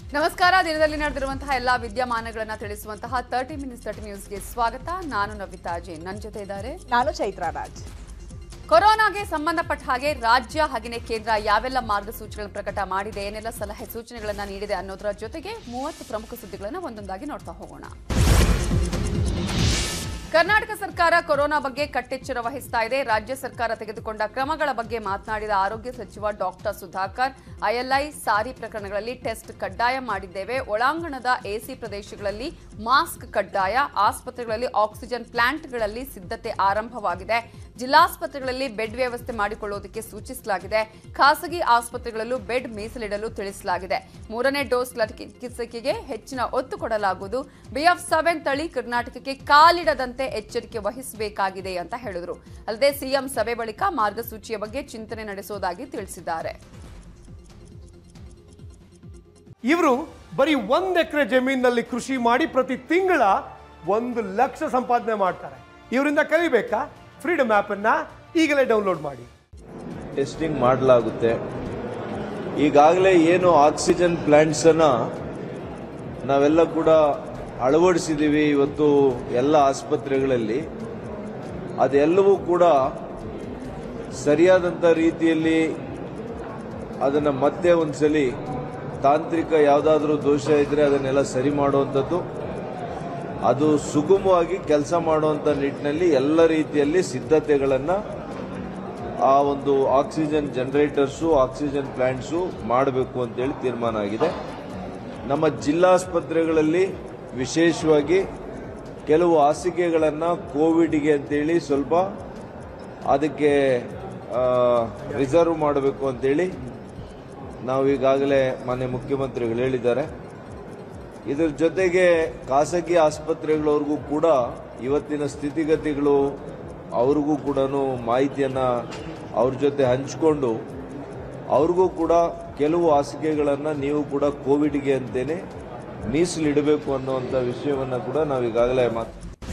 ನಮಸ್ಕಾರ ದಿನದಲ್ಲಿ ನಡೆದಿರುವಂತಹ ಎಲ್ಲಾ ವಿದ್ಯಮಾನಗಳನ್ನ ತಿಳಿಸುವಂತಹ ತರ್ಟಿ ಮಿನಿಟ್ಸ್ ತರ್ಟಿ ನ್ಯೂಸ್ಗೆ ಸ್ವಾಗತ ನಾನು ನವಿತಾ ಜೈನ್ ನನ್ನ ಜೊತೆ ಇದ್ದಾರೆ ನಾನು ಚೈತ್ರ ರಾಜ್ ಕೊರೋನಾಗೆ ಸಂಬಂಧಪಟ್ಟ ಹಾಗೆ ರಾಜ್ಯ ಹಾಗೆಯೇ ಕೇಂದ್ರ ಯಾವೆಲ್ಲ ಮಾರ್ಗಸೂಚಿಗಳನ್ನು ಪ್ರಕಟ ಮಾಡಿದೆ ಏನೆಲ್ಲ ಸಲಹೆ ಸೂಚನೆಗಳನ್ನ ನೀಡಿದೆ ಅನ್ನೋದರ ಜೊತೆಗೆ ಮೂವತ್ತು ಪ್ರಮುಖ ಸುದ್ದಿಗಳನ್ನು ಒಂದೊಂದಾಗಿ ನೋಡ್ತಾ ಹೋಗೋಣ ಕರ್ನಾಟಕ ಸರ್ಕಾರ ಕೊರೋನಾ ಬಗ್ಗೆ ಕಟ್ಟೆಚ್ಚರ ವಹಿಸ್ತಾ ಇದೆ ರಾಜ್ಯ ಸರ್ಕಾರ ತೆಗೆದುಕೊಂಡ ಕ್ರಮಗಳ ಬಗ್ಗೆ ಮಾತನಾಡಿದ ಆರೋಗ್ಯ ಸಚಿವ ಡಾಕ್ಟರ್ ಸುಧಾಕರ್ ಐಎಲ್ಐ ಸಾರಿ ಪ್ರಕರಣಗಳಲ್ಲಿ ಟೆಸ್ಟ್ ಕಡ್ಡಾಯ ಮಾಡಿದ್ದೇವೆ ಒಳಾಂಗಣದ ಎಸಿ ಪ್ರದೇಶಗಳಲ್ಲಿ ಮಾಸ್ಕ್ ಕಡ್ಡಾಯ ಆಸ್ಪತ್ರೆಗಳಲ್ಲಿ ಆಕ್ಸಿಜನ್ ಪ್ಲಾಂಟ್ಗಳಲ್ಲಿ ಸಿದ್ಧತೆ ಆರಂಭವಾಗಿದೆ ಜಿಲ್ಲಾಸ್ಪತ್ರೆಗಳಲ್ಲಿ ಬೆಡ್ ವ್ಯವಸ್ಥೆ ಮಾಡಿಕೊಳ್ಳುವುದಕ್ಕೆ ಸೂಚಿಸಲಾಗಿದೆ ಖಾಸಗಿ ಆಸ್ಪತ್ರೆಗಳಲ್ಲೂ ಬೆಡ್ ಮೀಸಲಿಡಲು ತಿಳಿಸಲಾಗಿದೆ ಮೂರನೇ ಡೋಸ್ ಚಿಕಿತ್ಸೆಗೆ ಹೆಚ್ಚಿನ ಒತ್ತು ಕೊಡಲಾಗುವುದು ಬಿಎಫ್ ಸೆವೆನ್ ತಳಿ ಕರ್ನಾಟಕಕ್ಕೆ ಕಾಲಿಡದಂತೆ ಎಚ್ಚರಿಕೆ ವಹಿಸಬೇಕಾಗಿದೆ ಅಂತ ಹೇಳಿದರು ಅಲ್ಲದೆ ಸಿಎಂ ಸಭೆ ಬಳಿಕ ಮಾರ್ಗಸೂಚಿಯ ಬಗ್ಗೆ ಚಿಂತನೆ ನಡೆಸುವುದಾಗಿ ತಿಳಿಸಿದ್ದಾರೆ ಇವರು ಬರೀ ಒಂದ್ ಎಕರೆ ಜಮೀನಿನಲ್ಲಿ ಕೃಷಿ ಮಾಡಿ ಪ್ರತಿ ತಿಂಗಳ ಒಂದು ಲಕ್ಷ ಸಂಪಾದನೆ ಮಾಡ್ತಾರೆ ಇವರಿಂದ ಕಲಿಬೇಕಾ ಫ್ರೀಡಮ್ ಆಪ್ ಅನ್ನ ಈಗಲೇ ಡೌನ್ಲೋಡ್ ಮಾಡಿ ಟೆಸ್ಟಿಂಗ್ ಮಾಡಲಾಗುತ್ತೆ ಈಗಾಗಲೇ ಏನು ಆಕ್ಸಿಜನ್ ಪ್ಲಾಂಟ್ಸನ್ನು ನಾವೆಲ್ಲ ಕೂಡ ಅಳವಡಿಸಿದ್ದೀವಿ ಇವತ್ತು ಎಲ್ಲ ಆಸ್ಪತ್ರೆಗಳಲ್ಲಿ ಅದೆಲ್ಲವೂ ಕೂಡ ಸರಿಯಾದಂಥ ರೀತಿಯಲ್ಲಿ ಅದನ್ನು ಮತ್ತೆ ಒಂದ್ಸಲಿ ತಾಂತ್ರಿಕ ಯಾವುದಾದ್ರೂ ದೋಷ ಇದ್ದರೆ ಅದನ್ನೆಲ್ಲ ಸರಿ ಮಾಡುವಂಥದ್ದು ಅದು ಸುಗಮವಾಗಿ ಕೆಲಸ ಮಾಡುವಂಥ ನಿಟ್ಟಿನಲ್ಲಿ ಎಲ್ಲ ರೀತಿಯಲ್ಲಿ ಸಿದ್ಧತೆಗಳನ್ನು ಆ ಒಂದು ಆಕ್ಸಿಜನ್ ಜನರೇಟರ್ಸು ಆಕ್ಸಿಜನ್ ಪ್ಲಾಂಟ್ಸು ಮಾಡಬೇಕು ಅಂತೇಳಿ ತೀರ್ಮಾನ ಆಗಿದೆ ನಮ್ಮ ಜಿಲ್ಲಾಸ್ಪತ್ರೆಗಳಲ್ಲಿ ವಿಶೇಷವಾಗಿ ಕೆಲವು ಹಾಸಿಗೆಗಳನ್ನು ಕೋವಿಡ್ಗೆ ಅಂತೇಳಿ ಸ್ವಲ್ಪ ಅದಕ್ಕೆ ರಿಸರ್ವ್ ಮಾಡಬೇಕು ಅಂತೇಳಿ ನಾವು ಈಗಾಗಲೇ ಮಾನ್ಯ ಮುಖ್ಯಮಂತ್ರಿಗಳು ಹೇಳಿದ್ದಾರೆ ಇದರ ಜೊತೆಗೆ ಖಾಸಗಿ ಆಸ್ಪತ್ರೆಗಳವ್ರಿಗೂ ಕೂಡ ಇವತ್ತಿನ ಸ್ಥಿತಿಗತಿಗಳು ಅವ್ರಿಗೂ ಕೂಡ ಮಾಹಿತಿಯನ್ನು ಅವ್ರ ಜೊತೆ ಹಂಚಿಕೊಂಡು ಅವ್ರಿಗೂ ಕೂಡ ಕೆಲವು ಹಾಸಿಗೆಗಳನ್ನು ನೀವು ಕೂಡ ಕೋವಿಡ್ಗೆ ಅಂತೇನೆ ಮೀಸಲಿಡಬೇಕು ಅನ್ನುವಂಥ ವಿಷಯವನ್ನು ಕೂಡ ನಾವು ಈಗಾಗಲೇ ಮಾತು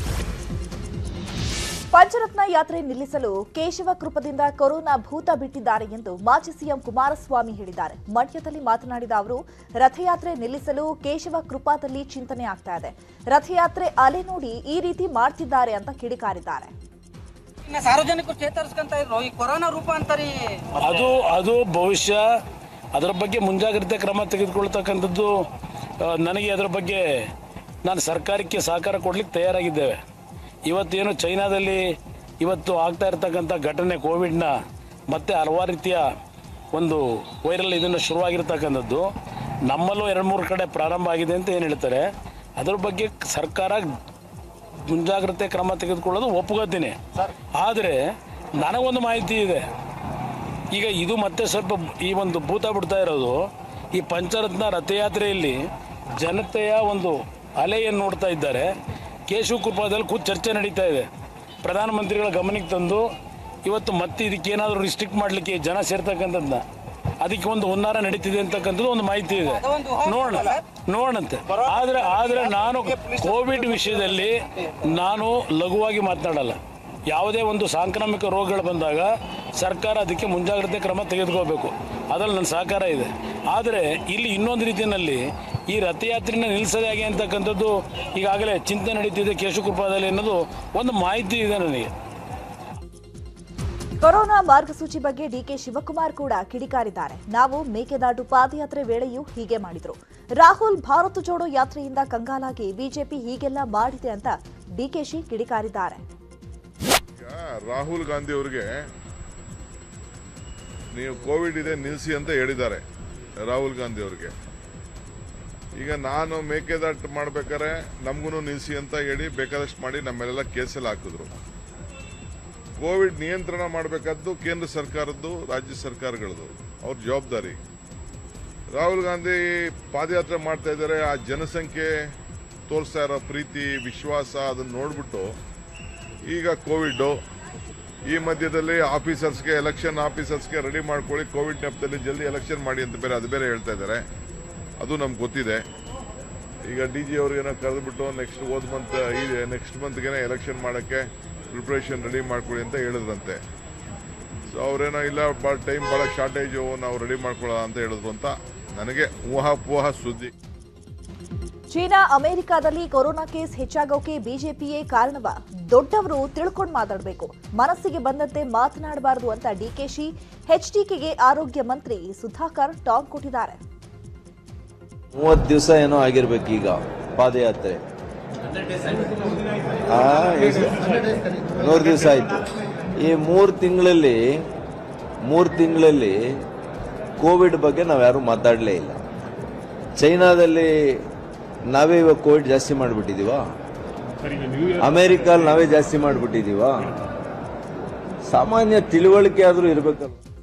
ಪಂಚರತ್ನ ಯಾತ್ರೆ ನಿಲ್ಲಿಸಲು ಕೇಶವ ಕೃಪದಿಂದ ಕೊರೋನಾ ಭೂತ ಬಿಟ್ಟಿದ್ದಾರೆ ಎಂದು ಮಾಜಿ ಸಿಎಂ ಕುಮಾರಸ್ವಾಮಿ ಹೇಳಿದ್ದಾರೆ ಮಂಡ್ಯದಲ್ಲಿ ಮಾತನಾಡಿದ ಅವರು ರಥಯಾತ್ರೆ ನಿಲ್ಲಿಸಲು ಕೇಶವ ಕೃಪಾದಲ್ಲಿ ಚಿಂತನೆ ಆಗ್ತಾ ಇದೆ ರಥಯಾತ್ರೆ ಅಲೆ ನೋಡಿ ಈ ರೀತಿ ಮಾಡ್ತಿದ್ದಾರೆ ಅಂತ ಕಿಡಿಕಾರಿದ್ದಾರೆ ಇನ್ನ ಸಾರ್ವಜನಿಕರು ಚೇತರಿಸ್ಕೊಂತ ಇದ್ರು ಈ ಕೊರೋನಾ ರೂಪಾಂತರಿ ಅದು ಅದು ಭವಿಷ್ಯ ಅದರ ಬಗ್ಗೆ ಮುಂಜಾಗ್ರತೆ ಕ್ರಮ ತೆಗೆದುಕೊಳ್ತಕ್ಕಂಥದ್ದು ಆ, ನನಗೆ ಅದರ ಬಗ್ಗೆ ನಾನು ಸರ್ಕಾರಕ್ಕೆ ಸಹಕಾರ ಕೊಡ್ಲಿಕ್ಕೆ ತಯಾರಾಗಿದ್ದೇವೆ ಇವತ್ತೇನು ಚೈನಾದಲ್ಲಿ ಇವತ್ತು ಆಗ್ತಾ ಇರತಕ್ಕಂಥ ಘಟನೆ ಕೋವಿಡ್ನ ಮತ್ತೆ ಹಲವಾರು ರೀತಿಯ ಒಂದು ವೈರಲ್ ಇದನ್ನು ಶುರುವಾಗಿರ್ತಕ್ಕಂಥದ್ದು ನಮ್ಮಲ್ಲೂ ಎರಡು ಮೂರು ಕಡೆ ಪ್ರಾರಂಭ ಆಗಿದೆ ಅಂತ ಏನು ಹೇಳ್ತಾರೆ ಅದ್ರ ಬಗ್ಗೆ ಸರ್ಕಾರ ಮುಂಜಾಗ್ರತೆ ಕ್ರಮ ತೆಗೆದುಕೊಳ್ಳೋದು ಒಪ್ಕೋತೀನಿ ಆದರೆ ನನಗೊಂದು ಮಾಹಿತಿ ಇದೆ ಈಗ ಇದು ಮತ್ತೆ ಸ್ವಲ್ಪ ಈ ಒಂದು ಭೂತ ಬಿಡ್ತಾ ಇರೋದು ಈ ಪಂಚರತ್ನ ರಥಯಾತ್ರೆಯಲ್ಲಿ ಜನತೆಯ ಒಂದು ಅಲೆಯನ್ನು ನೋಡ್ತಾ ಇದ್ದಾರೆ ಕೇಶವ ಕೃಪಾದಲ್ಲಿ ಕೂತ್ ಚರ್ಚೆ ನಡೀತಾ ಇದೆ ಪ್ರಧಾನಮಂತ್ರಿಗಳ ಗಮನಕ್ಕೆ ತಂದು ಇವತ್ತು ಮತ್ತೆ ಇದಕ್ಕೇನಾದರೂ ರಿಸ್ಟ್ರಿಕ್ಟ್ ಮಾಡಲಿಕ್ಕೆ ಜನ ಸೇರ್ತಕ್ಕಂಥದ್ದನ್ನ ಅದಕ್ಕೆ ಒಂದು ಹುನ್ನಾರ ನಡೀತಿದೆ ಅಂತಕ್ಕಂಥದ್ದು ಒಂದು ಮಾಹಿತಿ ಇದೆ ನೋಡೋಣ ನೋಡಂತೆ ಆದ್ರೆ ಆದ್ರೆ ನಾನು ಕೋವಿಡ್ ವಿಷಯದಲ್ಲಿ ನಾನು ಲಘುವಾಗಿ ಮಾತನಾಡಲ್ಲ ಯಾವುದೇ ಒಂದು ಸಾಂಕ್ರಾಮಿಕ ರೋಗಗಳು ಬಂದಾಗ ಸರ್ಕಾರ ಅದಕ್ಕೆ ಮುಂಜಾಗ್ರತೆ ಕ್ರಮ ತೆಗೆದುಕೋಬೇಕು ಅದರಲ್ಲಿ ನನ್ನ ಸಹಕಾರ ಇದೆ ಆದರೆ ಇಲ್ಲಿ ಇನ್ನೊಂದು ರೀತಿಯಲ್ಲಿ ಈ ರಥಯಾತ್ರೆನ ನಿಲ್ಲಿಸದೆ ಹೇಗೆ ಅಂತಕ್ಕಂಥದ್ದು ಈಗಾಗಲೇ ಚಿಂತನೆ ನಡೀತಿದೆ ಕೇಶವಕೃಪಾದಲ್ಲಿ ಅನ್ನೋದು ಒಂದು ಮಾಹಿತಿ ಇದೆ ನನಗೆ ಕೊರೋನಾ ಮಾರ್ಗಸೂಚಿ ಬಗ್ಗೆ ಡಿಕೆ ಶಿವಕುಮಾರ್ ಕೂಡ ಕಿಡಿಕಾರಿದ್ದಾರೆ ನಾವು ಮೇಕೆದಾಟು ಪಾದಯಾತ್ರೆ ವೇಳೆಯೂ ಹೀಗೆ ಮಾಡಿದ್ರು ರಾಹುಲ್ ಭಾರತ್ ಜೋಡೋ ಯಾತ್ರೆಯಿಂದ ಕಂಗಾಲಾಗಿ ಬಿಜೆಪಿ ಹೀಗೆಲ್ಲ ಮಾಡಿದೆ ಅಂತ ಡಿಕೆಶಿ ಕಿಡಿಕಾರಿದ್ದಾರೆ ಈಗ ರಾಹುಲ್ ಗಾಂಧಿ ಅವರಿಗೆ ನೀವು ಕೋವಿಡ್ ಇದೆ ನಿಲ್ಲಿಸಿ ಅಂತ ಹೇಳಿದ್ದಾರೆ ರಾಹುಲ್ ಗಾಂಧಿ ಅವ್ರಿಗೆ ಈಗ ನಾನು ಮೇಕೆದಾಟು ಮಾಡ್ಬೇಕಾದ್ರೆ ನಮಗೂ ನಿಲ್ಲಿಸಿ ಅಂತ ಹೇಳಿ ಬೇಕಾದಷ್ಟು ಮಾಡಿ ನಮ್ಮೆಲ್ಲ ಕೇಸಲ್ಲಿ ಹಾಕಿದ್ರು ಕೋವಿಡ್ ನಿಯಂತ್ರಣ ಮಾಡಬೇಕಾದ್ದು ಕೇಂದ್ರ ಸರ್ಕಾರದ್ದು ರಾಜ್ಯ ಸರ್ಕಾರಗಳದ್ದು ಅವ್ರ ಜವಾಬ್ದಾರಿ ರಾಹುಲ್ ಗಾಂಧಿ ಪಾದಯಾತ್ರೆ ಮಾಡ್ತಾ ಇದ್ದಾರೆ ಆ ಜನಸಂಖ್ಯೆ ತೋರಿಸ್ತಾ ಇರೋ ಪ್ರೀತಿ ವಿಶ್ವಾಸ ಅದನ್ನ ನೋಡ್ಬಿಟ್ಟು ಈಗ ಕೋವಿಡ್ ಈ ಮಧ್ಯದಲ್ಲಿ ಆಫೀಸರ್ಸ್ಗೆ ಎಲೆಕ್ಷನ್ ಆಫೀಸರ್ಸ್ಗೆ ರೆಡಿ ಮಾಡ್ಕೊಳ್ಳಿ ಕೋವಿಡ್ ನೆಪದಲ್ಲಿ ಜಲ್ದಿ ಎಲೆಕ್ಷನ್ ಮಾಡಿ ಅಂತ ಬೇರೆ ಅದು ಬೇರೆ ಹೇಳ್ತಾ ಇದ್ದಾರೆ ಅದು ನಮ್ಗೆ ಗೊತ್ತಿದೆ ಈಗ ಡಿ ಜಿ ಅವ್ರಿಗೇನೋ ಕರೆದ್ಬಿಟ್ಟು ನೆಕ್ಸ್ಟ್ ಓದ್ ಮಂತ್ ಈ ನೆಕ್ಸ್ಟ್ ಮಂತ್ಗೆನೇ ಎಲೆಕ್ಷನ್ ಮಾಡೋಕ್ಕೆ ಪ್ರಿಪ್ರೇಷನ್ ರೆಡಿ ಮಾಡ್ಕೊಳ್ಳಿ ಅಂತ ಹೇಳಿದ್ರಂತೆ ಸೊ ಅವ್ರೇನೋ ಇಲ್ಲ ಭಾಳ ಟೈಮ್ ಭಾಳ ಶಾರ್ಟೇಜು ನಾವು ರೆಡಿ ಮಾಡ್ಕೊಳ್ಳೋಣ ಅಂತ ಹೇಳಿದ್ರು ಅಂತ ನನಗೆ ಊಹಾಪೋಹ ಸುದ್ದಿ ಚೀನಾ ಅಮೆರಿಕಾದಲ್ಲಿ ಕೊರೋನಾ ಕೇಸ್ ಹೆಚ್ಚಾಗೋಕೆ ಬಿಜೆಪಿಯೇ ಕಾರಣವ ದೊಡ್ಡವರು ತಿಳ್ಕೊಂಡು ಮಾತಾಡಬೇಕು ಮನಸ್ಸಿಗೆ ಬಂದಂತೆ ಮಾತನಾಡಬಾರದು ಅಂತ ಡಿಕೆಶಿ ಎಚ್ಡಿಕೆಗೆ ಆರೋಗ್ಯ ಮಂತ್ರಿ ಸುಧಾಕರ್ ಟಾಂಗ್ ಕೊಟ್ಟಿದ್ದಾರೆ ಮೂವತ್ತು ದಿವಸ ಏನೋ ಆಗಿರ್ಬೇಕು ಈಗ ಪಾದಯಾತ್ರೆ ಆ, ಎಷ್ಟು? ನೂರು ದಿವಸ ಆಯ್ತು ಈ ಮೂರು ತಿಂಗಳಲ್ಲಿ ಮೂರು ತಿಂಗಳಲ್ಲಿ ಕೋವಿಡ್ ಬಗ್ಗೆ ನಾವ್ಯಾರು ಮಾತಾಡಲೇ ಇಲ್ಲ ಚೈನಾದಲ್ಲಿ ನಾವೇ ಇವಾಗ ಕೋವಿಡ್ ಜಾಸ್ತಿ ಮಾಡಿಬಿಟ್ಟಿದೀವ ಅಮೆರಿಕಲ್ಲಿ ನಾವೇ ಜಾಸ್ತಿ ಮಾಡಿಬಿಟ್ಟಿದೀವ ಸಾಮಾನ್ಯ ತಿಳುವಳಿಕೆ ಆದರೂ ಇರಬೇಕಲ್ಲ